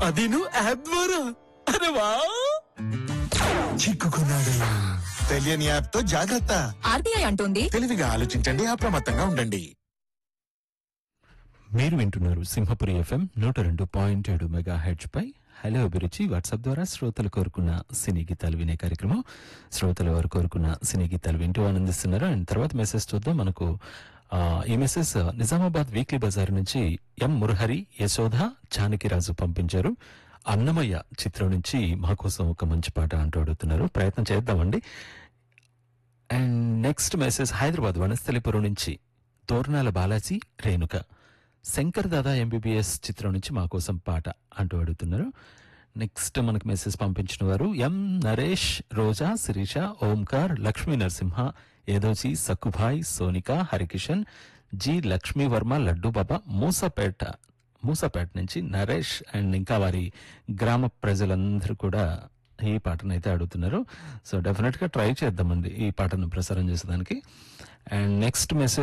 అదిను app ద్వారా అరే వా చిక్కుకున్నాడు తెలియని యాప్ తో జాగ్రత్త ఆర్బీఐ అంటోంది తెలివిగా ఆలోచించండి అప్రమత్తంగా ఉండండి మీరు వింటున్నారు సింహపురి ఎఫ్ఎం నూట రెండు పాయింట్ ఏడు మెగా హెడ్జ్ పై హలో అభిరుచి వాట్సాప్ ద్వారా శ్రోతలు కోరుకున్న సినీ గీతాలు వినే కార్యక్రమం శ్రోతల వారు కోరుకున్న సినీ గీతాలు వింటూ ఆనందిస్తున్నారు అండ్ తర్వాత మెసేజ్ చూద్దాం మనకు ఆ, ఈ మెసేజ్ నిజామాబాద్ వీక్లీ బజార్ నుంచి ఎం మురహరి యశోధ జానకిరాజు పంపించారు అన్నమయ్య చిత్రం నుంచి మా కోసం ఒక మంచి పాట అంటూ అడుగుతున్నారు ప్రయత్నం చేద్దామండి and next message Hyderabad Vanasthalipuram నుంచి తోర్నాల బాలాజీ రేణుక శంకర్ దాదా ఎంబీబీఎస్ చిత్రం నుంచి మా కోసం పాట అంటూ అడుగుతున్నారు నెక్స్ట్ మనకు మెసేజ్ పంపించిన వారు ఎం నరేష్ రోజా శిరీష ఓంకార్ లక్ష్మీ నరసింహ ఏదోజీ సక్కుభాయ్ సోనిక హరికిషన్ జి లక్ష్మీ వర్మ లడ్డు బాబా మూసపేట మూసపేట నుంచి నరేష్ అండ్ ఇంకా వారి గ్రామ ప్రజలందరూ కూడా ఈ పాటను అయితే అడుగుతున్నారు సో డెఫినెట్ గా ట్రై చేద్దామండి ఈ పాటను ప్రసారం చేసేదానికి అండ్ నెక్స్ట్ మెసేజ్